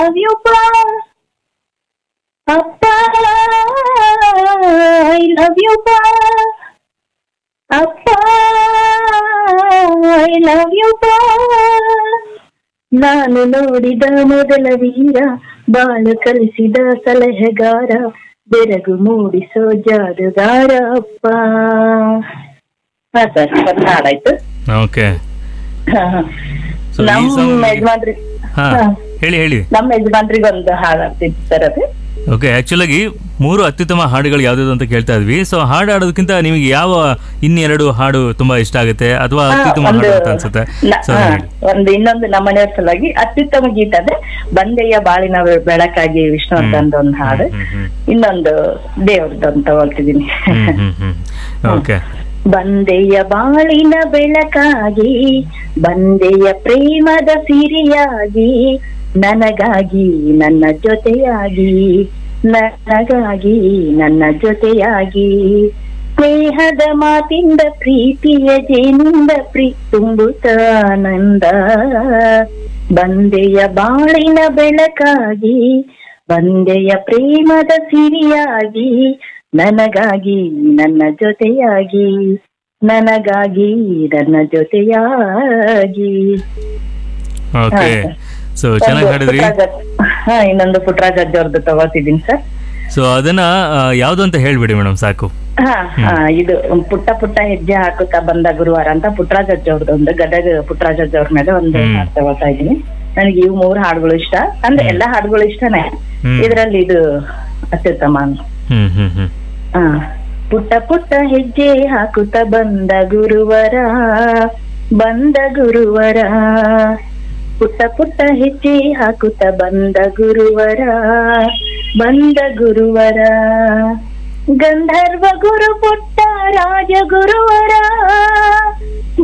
Love you ಪಾ ಅಪ್ಪ I love you ಪಾ ಅಪ್ಪ ಐ ಲವ್ ಯು ಪಾ ನಾನು ನೋಡಿದ ಮೊದಲ ವೀರ ಬಾಳು ಕಲಿಸಿದ ಸಲಹೆಗಾರ ಬೆರಗು ಮೂಡಿಸೋ ಜಾರುಗಾರ ಅಪ್ಪ ಹಾ ಸರ್ ಒಂದು ಹಾಡಾಯ್ತು ಓಕೆ ಹಾ, ಹಾ. So, ಈ ನಮ್ಮ song- ಯಜಮಾನ್ರಿ ಹಾ ಹಾ. ಹೇಳಿ ಹೇಳಿ ನಮ್ಮ ಯಜಮಾನ್ರಿಗೆ ಒಂದು ಹಾಡು ಆಗ್ತಿತ್ತು ಸರ್ ಅದು ಓಕೆ ಆಕ್ಚುಲಾಗಿ ಮೂರು ಅತ್ಯುತ್ತಮ ಹಾಡುಗಳು ಯಾವ್ದು ಅಂತ ಕೇಳ್ತಾ ಇದ್ವಿ ಸೊ ಹಾಡು ಆಡೋದಕ್ಕಿಂತ ನಿಮಗೆ ಯಾವ ಇನ್ನೆರಡು ಹಾಡು ತುಂಬಾ ಇಷ್ಟ ಆಗುತ್ತೆ ಅಥವಾ ಹಾ, ಅತ್ಯುತ್ತಮ ಒಂದು ಹಾಡು ಅಂತ ಅನ್ಸುತ್ತೆ ನ- ಸೊ ಹಾ, ಹೇಳಿ ಒಂದು ಇನ್ನೊಂದು ನಮ್ಮನೆಯವ್ರ ಸಲುವಾಗಿ ಅತ್ಯುತ್ತಮ ಗೀತ ಅಂದ್ರೆ ಬಂದೆಯ ಬಾಳಿನ ಬೆ- ಬೆಳಕಾಗಿ ವಿಷ್ಣು ಅಂತ ಒಂದು ಒಂದು ಹಾಡು ಹ್ಮ್, ಹ್ಮ್, ಇನ್ನೊಂದು ದೇವ್ರದ್ದು ಅಂತ ತಗೊಳ್ತಿದ್ದೀನಿ ಹ್ಮ್, ಹ್ಮ್, ಹ್ಮ್. ಓಕೆ ಬಂದೆಯ ಬಾಳಿನ ಬೆಳಕಾಗಿ ಬಂದೆಯ ಪ್ರೇಮದ ಸಿರಿಯಾಗಿ ನನಗಾಗಿ ನನ್ನ ಜೊತೆಯಾಗಿ ನನಗಾಗಿ ನನ್ನ ಜೊತೆಯಾಗಿ ಸ್ನೇಹದ ಮಾತಿಂದ ಪ್ರೀತಿಯ ಜೇನಿಂದ ಪ್ರೀ ತುಂಬುತ್ತಾನಂದ ಬಂದೆಯ ಬಾಳಿನ ಬೆಳಕಾಗಿ ಬಂದೆಯ ಪ್ರೇಮದ ಸಿರಿಯಾಗಿ ನನಗಾಗಿ ನನ್ನ ಜೊತೆಯಾಗಿ ನನಗಾಗಿ ನನ್ನ ಜೊತೆಯಾಗಿ ಓಕೆ ಹಾ, ಸೊ ಚೆನ್ನಾಗಿ ಒಂದು ಹಾಡಿದ್ರಿ ಪುಟ್ರಾಜ- ಹಾ ಇನ್ನೊಂದು ಪುಟ್ರಾಜ್ ಅಜ್ಜವ್ರದ್ದು ತಗೋತಿದ್ದೀನಿ ಸರ್ ಸೊ ಅದನ್ನ ಆ, ಯಾವ್ದು ಅಂತ ಹೇಳ್ಬಿಡಿ ಮೇಡಮ್ ಸಾಕು ಹಾ ಹಾ ಇದು ಪುಟ್ಟ ಪುಟ್ಟ ಹೆಜ್ಜೆ ಹಾಕುತ್ತಾ ಬಂದ ಗುರುವಾರ ಅಂತ ಪುಟ್ರಾಜ್ ಅಜ್ಜವ್ರದ್ದು ಒಂದು ಗದಗ ಪುಟ್ರಾಜ್ ಅಜ್ಜವ್ರ ಮೇಲೆ ಒಂದು ಹ್ಮ್. ಹಾಡು ತಗೋತಾ ಇದ್ದೀನಿ ನನಗೆ ಇವು ಮೂರು ಹಾಡುಗಳು ಇಷ್ಟ ಅಂದ್ರೆ ಎಲ್ಲಾ ಹಾಡುಗಳು ಇಷ್ಟನೇ ಹ್ಮ್. ಇದರಲ್ಲಿ ಇದು ಅತ್ಯುತ್ತಮ ಅಂತ ಹ್ಮ್ ಹ್ಮ್ ಹ್ಮ್ ಆ, ಪುಟ್ಟ ಪುಟ್ಟ ಹೆಜ್ಜೆ ಹಾಕುತ್ತ ಬಂದ ಗುರುವರ ಬಂದ ಗುರುವರ ಪುಟ್ಟ ಪುಟ್ಟ ಹೆಜ್ಜೆ ಹಾಕುತ್ತ ಬಂದ ಗುರುವರ ಬಂದ ಗುರುವರ ಗಂಧರ್ವ ಗುರು ಪುಟ್ಟ ರಾಜಗುರು